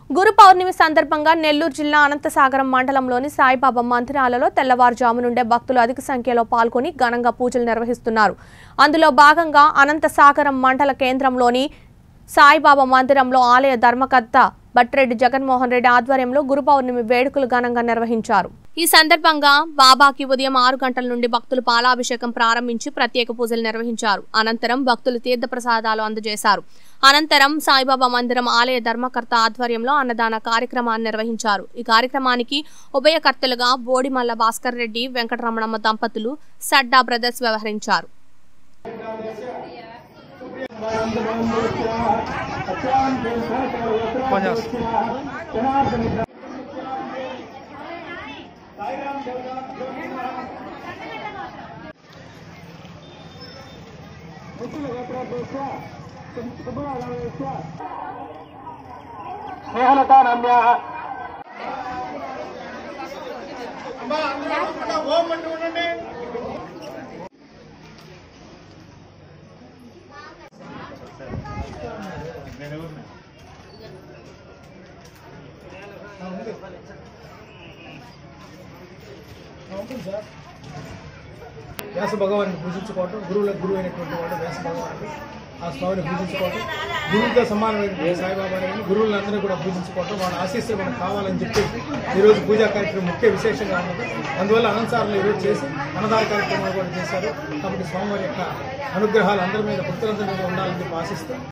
గురు పౌర్ణమి సందర్భంగా నెల్లూరు జిల్లా అనంతసాగరం మండలంలోని సాయిబాబా మందిరాలలో తెల్లవారుజాము నుండే భక్తులు అధిక సంఖ్యలో పాల్గొని ఘనంగా పూజలు నిర్వహిస్తున్నారు అందులో భాగంగా అనంతసాగరం మండల కేంద్రంలోని సాయిబాబా మందిరంలో ఆలయ ధర్మకర్త బట్రెడ్డి జగన్మోహన్ రెడ్డి ఆధ్వర్యంలో గురు పౌర్ణమి వేడుకలు ఘనంగా నిర్వహించారు ఈ సందర్భంగా బాబాకి ఉదయం ఆరు గంటల నుండి భక్తులు పాలాభిషేకం ప్రారంభించి ప్రత్యేక పూజలు నిర్వహించారు అనంతరం భక్తులు తీర్థప్రసాదాలు అందజేశారు అనంతరం సాయిబాబా మందిరం ఆలయ ధర్మకర్త ఆధ్వర్యంలో అన్నదాన కార్యక్రమాన్ని నిర్వహించారు ఈ కార్యక్రమానికి ఉభయకర్తలుగా బోడిమల్ల భాస్కర్ రెడ్డి వెంకటరమణమ్మ దంపతులు సడ్డా బ్రదర్స్ వ్యవహరించారు స్నేహలతా నమ్య వ్యాస భగవాన్ని పూజించుకోవటం గురువులకు గురువు అయినటువంటి వాడు వ్యాస భగవానుడు ఆ స్వామిని పూజించుకోవటం గురువుతో సమానమైన సాయిబాబా అని గురువులందరినీ కూడా పూజించుకోవటం వాళ్ళ ఆశీస్సులు మనకు కావాలని చెప్పి ఈరోజు పూజా కార్యక్రమం ముఖ్య విశేషంగా ఉన్నది అందువల్ల అనంతసార్లు ఈరోజు చేసి అన్నదాన కార్యక్రమాలు కూడా చేశారు కాబట్టి స్వామివారి యొక్క అనుగ్రహాలు అందరి మీద భక్తులందరి మీద ఉండాలని చెప్పి ఆశిస్తూ